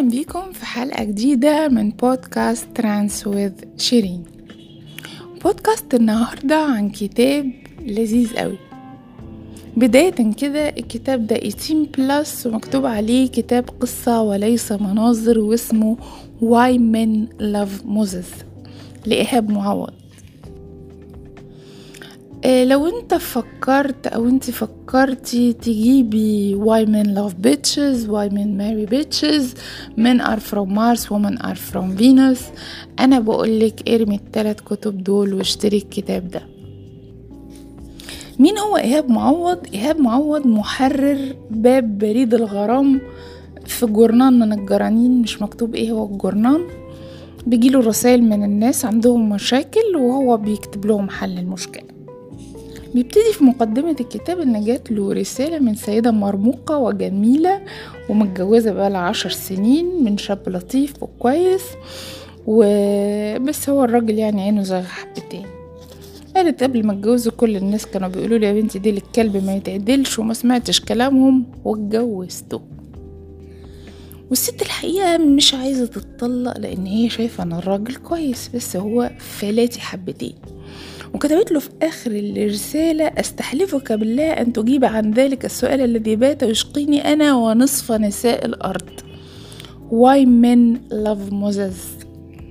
أهلا بيكم في حلقة جديدة من بودكاست ترانس وذ شيرين بودكاست النهاردة عن كتاب لذيذ قوي بداية كده الكتاب ده 18 بلس ومكتوب عليه كتاب قصة وليس مناظر واسمه Why Men Love Moses لإيهاب معوض إيه لو انت فكرت او انت فكرتي تجيبي why men love bitches why men marry bitches men are from Mars women are from Venus انا بقولك ارمي التلات كتب دول واشتري الكتاب ده مين هو ايهاب معوض ايهاب معوض محرر باب بريد الغرام في جورنان من الجرانين مش مكتوب ايه هو الجورنان بيجيله رسائل من الناس عندهم مشاكل وهو بيكتب لهم حل المشكله بيبتدي في مقدمة الكتاب إن جات له رسالة من سيدة مرموقة وجميلة ومتجوزة بقالها عشر سنين من شاب لطيف وكويس وبس هو الراجل يعني عينه زغ حبتين قالت قبل ما اتجوزوا كل الناس كانوا بيقولوا لي يا بنتي دي الكلب ما يتعدلش وما سمعتش كلامهم واتجوزته والست الحقيقة مش عايزة تتطلق لأن هي شايفة أن الراجل كويس بس هو فلاتي حبتين وكتبت له في آخر الرسالة أستحلفك بالله أن تجيب عن ذلك السؤال الذي بات يشقيني أنا ونصف نساء الأرض Why men love Moses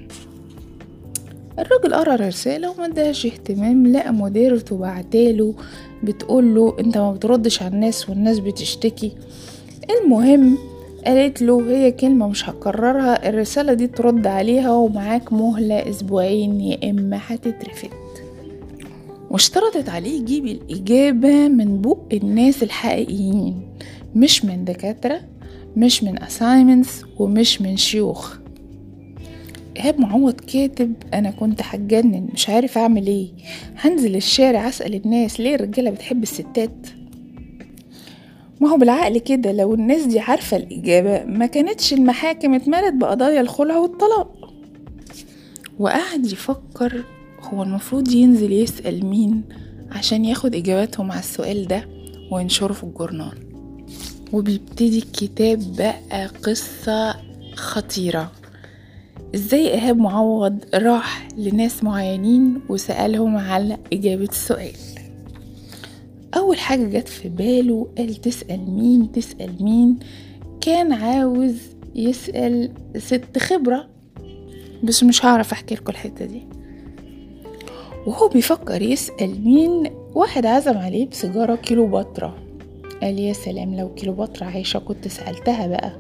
الراجل قرا الرسالة وما اداش اهتمام لقى مديرته بعتاله بتقوله انت ما بتردش على الناس والناس بتشتكي المهم قالت له هي كلمة مش هكررها الرسالة دي ترد عليها ومعاك مهلة اسبوعين يا اما هتترفد واشترطت عليه يجيب الإجابة من بق الناس الحقيقيين مش من دكاترة مش من assignments ومش من شيوخ إيهاب معوض كاتب أنا كنت هتجنن مش عارف أعمل إيه هنزل الشارع أسأل الناس ليه الرجالة بتحب الستات ما هو بالعقل كده لو الناس دي عارفة الإجابة ما كانتش المحاكم اتملت بقضايا الخلع والطلاق وقعد يفكر هو المفروض ينزل يسأل مين عشان ياخد إجاباتهم على السؤال ده وينشره في الجورنال وبيبتدي الكتاب بقى قصة خطيرة ازاي إيهاب معوض راح لناس معينين وسألهم على إجابة السؤال أول حاجة جت في باله قال تسأل مين تسأل مين كان عاوز يسأل ست خبرة بس مش هعرف أحكي لكم الحتة دي وهو بيفكر يسأل مين واحد عزم عليه بسيجارة كيلو بطرة قال يا سلام لو كيلو بطرة عايشة كنت سألتها بقى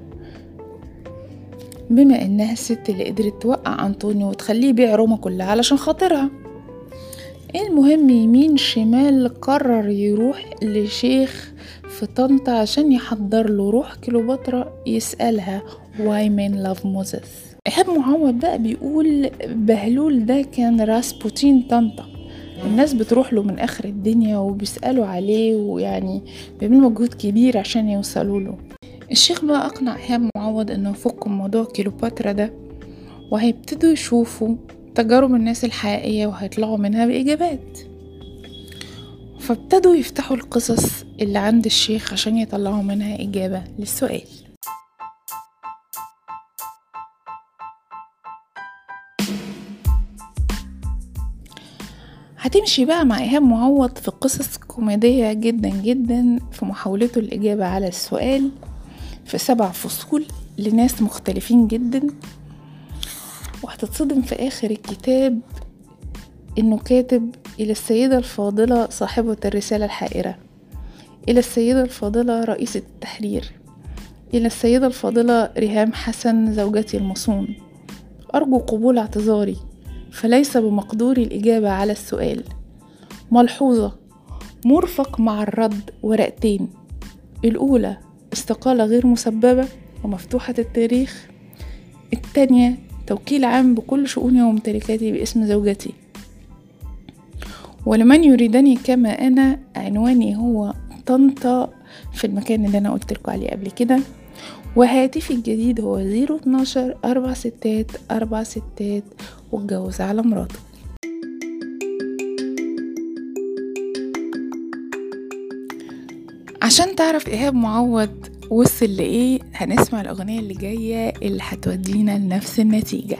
بما انها الست اللي قدرت توقع انطونيو وتخليه يبيع روما كلها علشان خاطرها المهم يمين شمال قرر يروح لشيخ في طنطا عشان يحضر له روح كيلوباترا يسألها واي مين لاف موزس إيهاب معوض بقى بيقول بهلول ده كان راسبوتين طنطا الناس بتروح له من آخر الدنيا وبيسألوا عليه ويعني بيعملوا مجهود كبير عشان يوصلوا له الشيخ بقى أقنع إيهاب معوض إنه يفكوا موضوع كيلوباترا ده وهيبتدوا يشوفوا تجارب الناس الحقيقية وهيطلعوا منها بإجابات فابتدوا يفتحوا القصص اللي عند الشيخ عشان يطلعوا منها إجابة للسؤال هتمشي بقى مع إيهاب معوض في قصص كوميدية جدا جدا في محاولته الإجابة على السؤال في سبع فصول لناس مختلفين جدا وهتتصدم في آخر الكتاب إنه كاتب إلى السيدة الفاضلة صاحبة الرسالة الحائرة إلى السيدة الفاضلة رئيسة التحرير إلى السيدة الفاضلة ريهام حسن زوجتي المصون أرجو قبول اعتذاري فليس بمقدوري الإجابة على السؤال ملحوظة مرفق مع الرد ورقتين الأولى استقالة غير مسببة ومفتوحة التاريخ التانية توكيل عام بكل شؤوني وممتلكاتي باسم زوجتي ولمن يريدني كما أنا عنواني هو طنطا في المكان اللي أنا قلت لكم عليه قبل كده وهاتفي الجديد هو زيرو اتناشر أربع ستات أربع ستات واتجوز على مراته عشان تعرف إيهاب معوض وصل لإيه هنسمع الأغنية اللي جاية اللي هتودينا لنفس النتيجة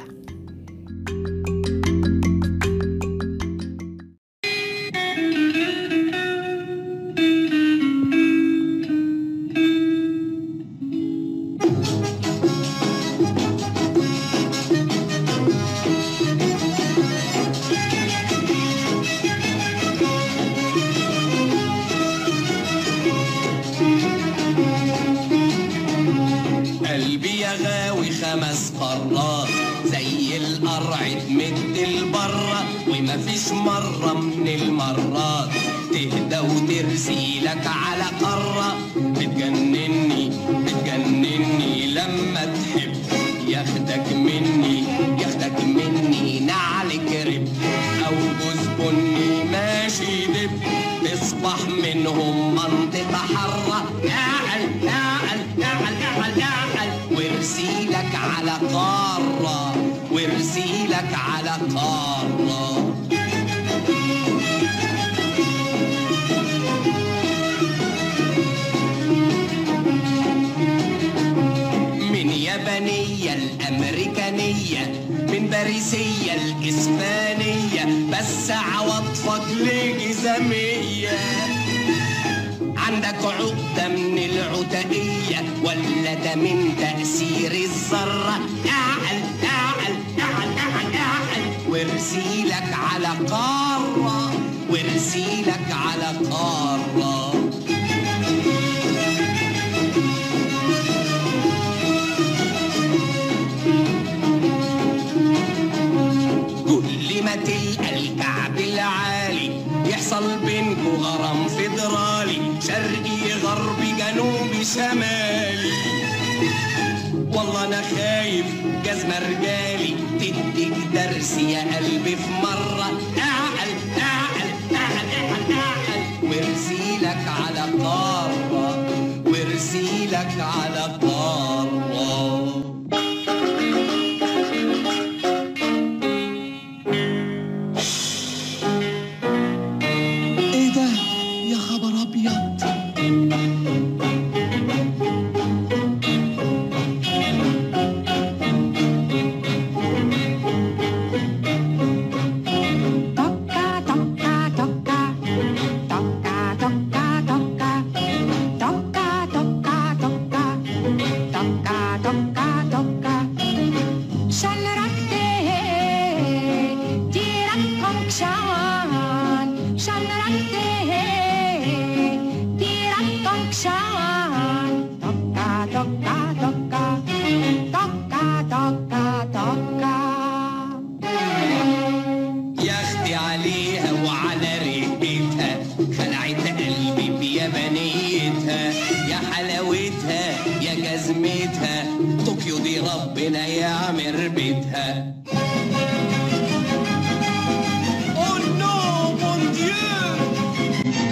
قلبي يا غاوي خمس قارات زي القرع تمد البرة ومفيش مرة من المرات تهدى وترسي لك على قارة بتجنني بتجنني لما تحب ياخدك مني ياخدك مني نعل كرب او جوز بني ماشي دب تصبح منهم منطقة حرة اعل اعل اعل اعل اعل وارسيلك على قارة وارسيلك على قارة من يابانية الأمريكانية من باريسية الإسبانية بس عواطفك لجزامية عندك عقدة من العتقية ولا ده من تأثير الذرة اعل اعل اعل اعل اعل وارسيلك على قارة وارسيلك على قارة كل ما تلقى الكعب العالي يحصل بينكو غرام فيدرالي شرقي غربي جنوبي شمالي والله انا خايف جزمة رجالي تديك درس يا قلبي في مرة اعقل اعقل اعقل اعقل اعقل وارسيلك على قارة وارسيلك على قارة ايه ده يا خبر ابيض Toca, toca, toca. Toca, toca, toca. Toca, toca, toca. Toca, toca, toca. Känner att det direkt konkshan. Känner att det direkt konkshan. Toca, toca, toca. Toca, toca, toca. يا اختي عليها وعلى ريحتها خلعت قلبي بيابانيتها يا حلاوتها يا جزمتها طوكيو دي ربنا يعمر بيتها Oh non, mon Dieu!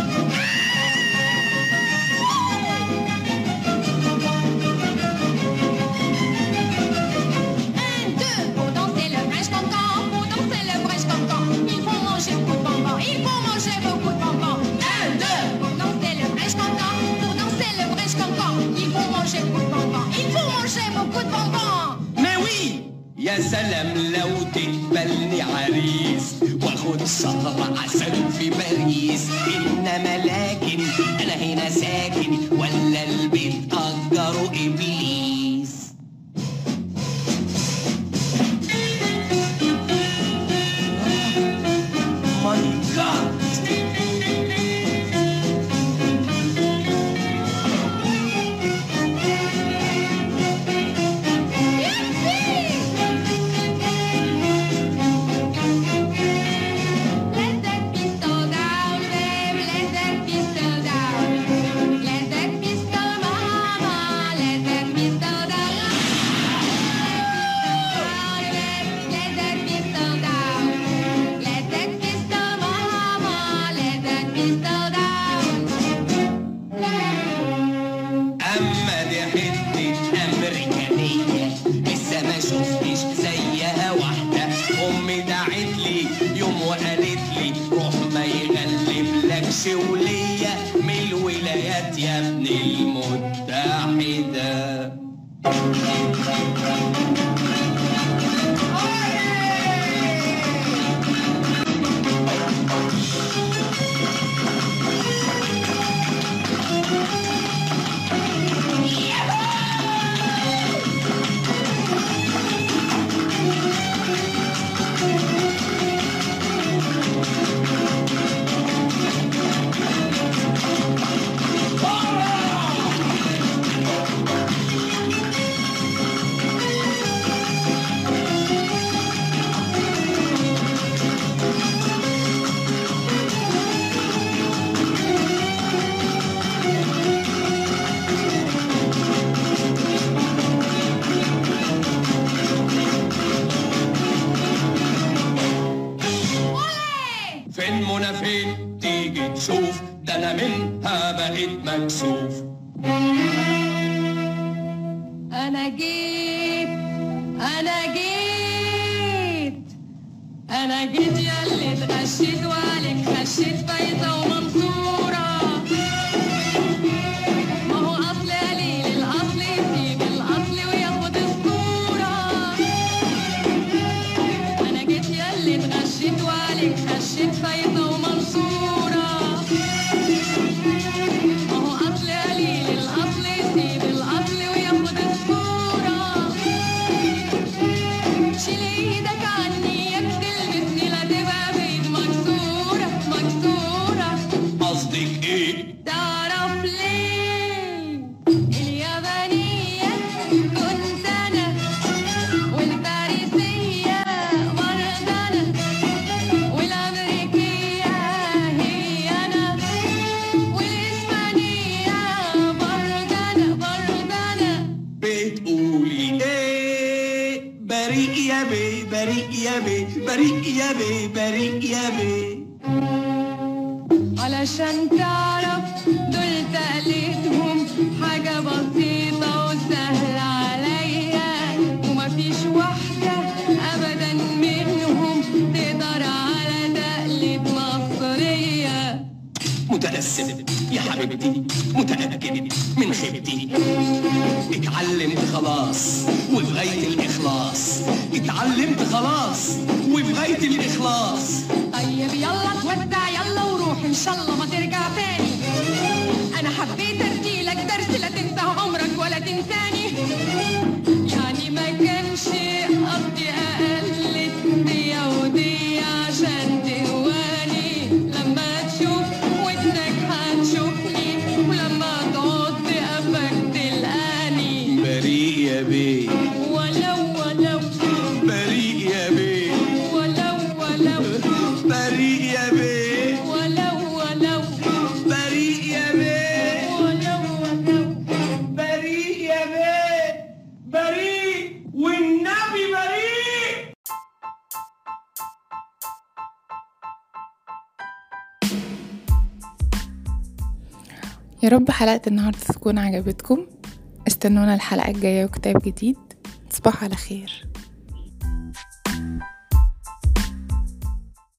Un, deux, pour danser le French cancan, pour danser le French cancan, il faut manger beaucoup de bonbons, il faut manger beaucoup de bonbons. Un, deux, pour danser le French cancan, pour danser le French cancan, il faut manger beaucoup de bonbons, il faut manger beaucoup de bonbons. ما وي يا سلام لو تقبلني عريس واخد شهر عسل في باريس انما لكن انا هنا ساكن ولا البيت اجره ابليس ماي جاد Let that pistol down, baby, let that pistol down. Let that pistol, mama, let that pistol down. Let that pistol down. Let that pistol, mama, let that pistol down. اما دي حته امريكانيه لسه ما شفتش زيها واحده امي دعت لي يوم وقالت لي روح ما يغلب لكش وليا من الولايات يا ابن المتحده واحدة فين منى فين تيجي تشوف ده انا منها بقيت مكسوف أنا جيت أنا جيت أنا جيت ياللي اتغشيت وعليك خشيت فايزة ومنصورة ما هو أصل قليل الأصل يسيب الأصل وياخد الصورة أنا جيت ياللي اتغشيت وعليك خشيت فايزة ومنصورة ما هو أصل قليل الأصل يسيب الأصل وياخد الصورة شيل إيدك عني يا بتلمسني لا تبقى بإيد مكسورة مكسورة قصدك ايه تعرف ليه اليابانية كنت أنا والباريسية برضه أنا والأمريكية هي أنا والإسبانية برضه أنا برضه أنا بتقولي ايه بريء يا بي بريء يا بي بريء يا بي بريء يا بي علشان تعرف دول تقليدهم حاجة بسيطة وسهلة عليا ومفيش واحدة أبدا منهم تقدر على تقليد مصرية متأسف يا حبيبتي متأكد من خيبتي اتعلمت خلاص وبغاية الإخلاص اتعلمت خلاص وبغاية الإخلاص طيب يلا تودع يلا وروح إن شاء الله ما ترجع تاني أنا حبيت أديلك درس لا تنسى عمرك ولا تنساني يعني ما كانش قصدي أقلد دي ودي عشان تهواني لما تشوف ودنك هتشوفني ولما تقعد تقفك تلقاني بريء يا بي ولو ولو بريء يا بي ولو ولو بريء يا بي ولو ولو بريء يا بي ولو ولو بريء يا بيه بريء والنبي بريء يا رب حلقة النهاردة تكون عجبتكم استنونا الحلقة الجاية وكتاب جديد تصبحوا على خير